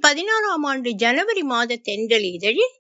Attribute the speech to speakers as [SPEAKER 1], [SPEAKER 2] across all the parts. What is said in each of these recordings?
[SPEAKER 1] பதினாறாம் ஆண்டு ஜனவரி மாத தென்றல் இதழில்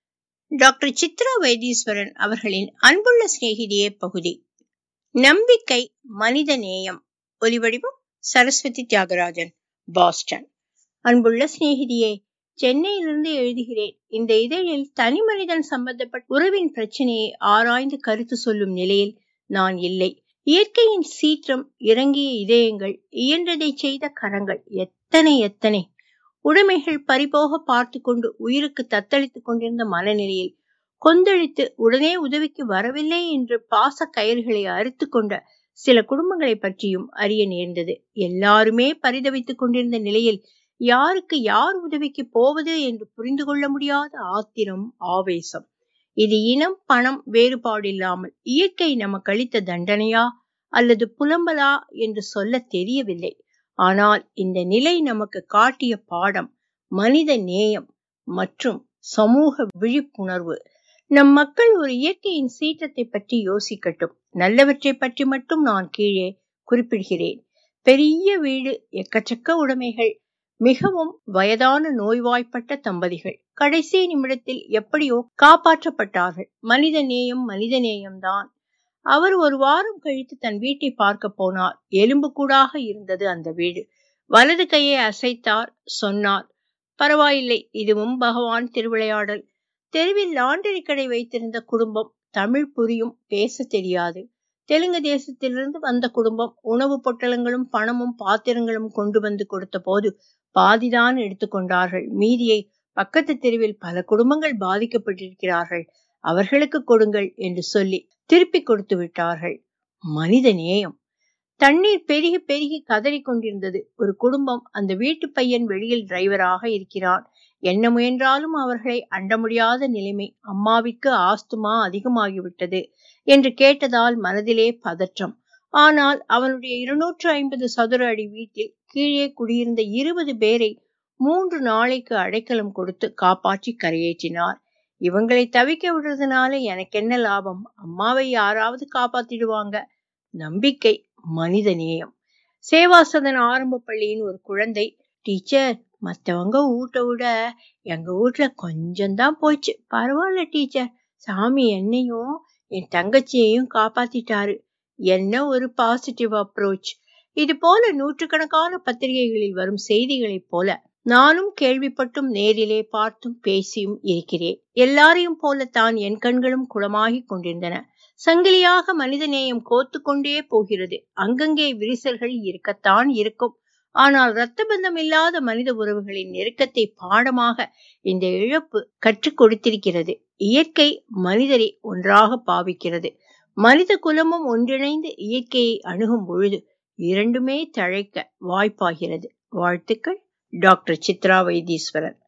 [SPEAKER 1] டாக்டர் சித்ரா வைத்தீஸ்வரன் அவர்களின் அன்புள்ள சிநேகிதியே பகுதி நம்பிக்கை மனித நேயம் ஒலிவடிவம் சரஸ்வதி தியாகராஜன் பாஸ்டன் அன்புள்ள சிநேகிதியே சென்னையிலிருந்து எழுதுகிறேன் இந்த இதழில் தனி மனிதன் சம்பந்தப்பட்ட உறவின் பிரச்சனையை ஆராய்ந்து கருத்து சொல்லும் நிலையில் நான் இல்லை இயற்கையின் சீற்றம் இறங்கிய இதயங்கள் இயன்றதை செய்த கரங்கள் எத்தனை எத்தனை உடைமைகள் பறிபோக பார்த்து கொண்டு உயிருக்கு தத்தளித்துக் கொண்டிருந்த மனநிலையில் கொந்தளித்து உடனே உதவிக்கு வரவில்லை என்று பாச கயிறுகளை அறுத்து கொண்ட சில குடும்பங்களை பற்றியும் அறிய நேர்ந்தது எல்லாருமே பரிதவித்துக் கொண்டிருந்த நிலையில் யாருக்கு யார் உதவிக்கு போவது என்று புரிந்து கொள்ள முடியாத ஆத்திரம் ஆவேசம் இது இனம் பணம் வேறுபாடில்லாமல் இயற்கை நமக்கு அளித்த தண்டனையா அல்லது புலம்பலா என்று சொல்ல தெரியவில்லை ஆனால் இந்த நிலை நமக்கு காட்டிய பாடம் மனித நேயம் மற்றும் சமூக விழிப்புணர்வு நம் மக்கள் ஒரு இயற்கையின் சீற்றத்தை பற்றி யோசிக்கட்டும் நல்லவற்றை பற்றி மட்டும் நான் கீழே குறிப்பிடுகிறேன் பெரிய வீடு எக்கச்சக்க உடைமைகள் மிகவும் வயதான நோய்வாய்ப்பட்ட தம்பதிகள் கடைசி நிமிடத்தில் எப்படியோ காப்பாற்றப்பட்டார்கள் மனித நேயம் மனித நேயம்தான் அவர் ஒரு வாரம் கழித்து தன் வீட்டை பார்க்க போனார் எலும்பு கூடாக இருந்தது அந்த வீடு வலது கையை அசைத்தார் சொன்னார் பரவாயில்லை இதுவும் பகவான் திருவிளையாடல் தெருவில் லாண்டரி கடை வைத்திருந்த குடும்பம் தமிழ் புரியும் பேச தெரியாது தெலுங்கு தேசத்திலிருந்து வந்த குடும்பம் உணவு பொட்டலங்களும் பணமும் பாத்திரங்களும் கொண்டு வந்து கொடுத்த போது பாதிதான் எடுத்துக்கொண்டார்கள் மீதியை பக்கத்து தெருவில் பல குடும்பங்கள் பாதிக்கப்பட்டிருக்கிறார்கள் அவர்களுக்கு கொடுங்கள் என்று சொல்லி திருப்பி கொடுத்து விட்டார்கள் மனித நேயம் தண்ணீர் பெருகி பெருகி கதறி கொண்டிருந்தது ஒரு குடும்பம் அந்த வீட்டு பையன் வெளியில் டிரைவராக இருக்கிறான் என்ன முயன்றாலும் அவர்களை அண்ட முடியாத நிலைமை அம்மாவிற்கு ஆஸ்துமா அதிகமாகிவிட்டது என்று கேட்டதால் மனதிலே பதற்றம் ஆனால் அவனுடைய இருநூற்று ஐம்பது சதுர அடி வீட்டில் கீழே குடியிருந்த இருபது பேரை மூன்று நாளைக்கு அடைக்கலம் கொடுத்து காப்பாற்றி கரையேற்றினார் இவங்களை தவிக்க விடுறதுனால எனக்கு என்ன லாபம் அம்மாவை யாராவது காப்பாத்திடுவாங்க நம்பிக்கை மனித நேயம் சேவாசதன் ஆரம்ப பள்ளியின் ஒரு குழந்தை டீச்சர் மத்தவங்க வீட்டை விட எங்க வீட்டுல கொஞ்சம் தான் போச்சு பரவாயில்ல டீச்சர் சாமி என்னையும் என் தங்கச்சியையும் காப்பாத்திட்டாரு என்ன ஒரு பாசிட்டிவ் அப்ரோச் இது போல நூற்றுக்கணக்கான பத்திரிகைகளில் வரும் செய்திகளைப் போல நானும் கேள்விப்பட்டும் நேரிலே பார்த்தும் பேசியும் இருக்கிறேன் எல்லாரையும் போலத்தான் என் கண்களும் குளமாகிக் கொண்டிருந்தன சங்கிலியாக மனிதநேயம் கோத்து கொண்டே போகிறது அங்கங்கே விரிசல்கள் இருக்கத்தான் இருக்கும் ஆனால் இரத்த பந்தம் இல்லாத மனித உறவுகளின் நெருக்கத்தை பாடமாக இந்த இழப்பு கற்றுக் கொடுத்திருக்கிறது இயற்கை மனிதரை ஒன்றாக பாவிக்கிறது மனித குலமும் ஒன்றிணைந்து இயற்கையை அணுகும் பொழுது இரண்டுமே தழைக்க வாய்ப்பாகிறது வாழ்த்துக்கள் டாக்டர் சித்ரா வைத்தீஸ்வரன்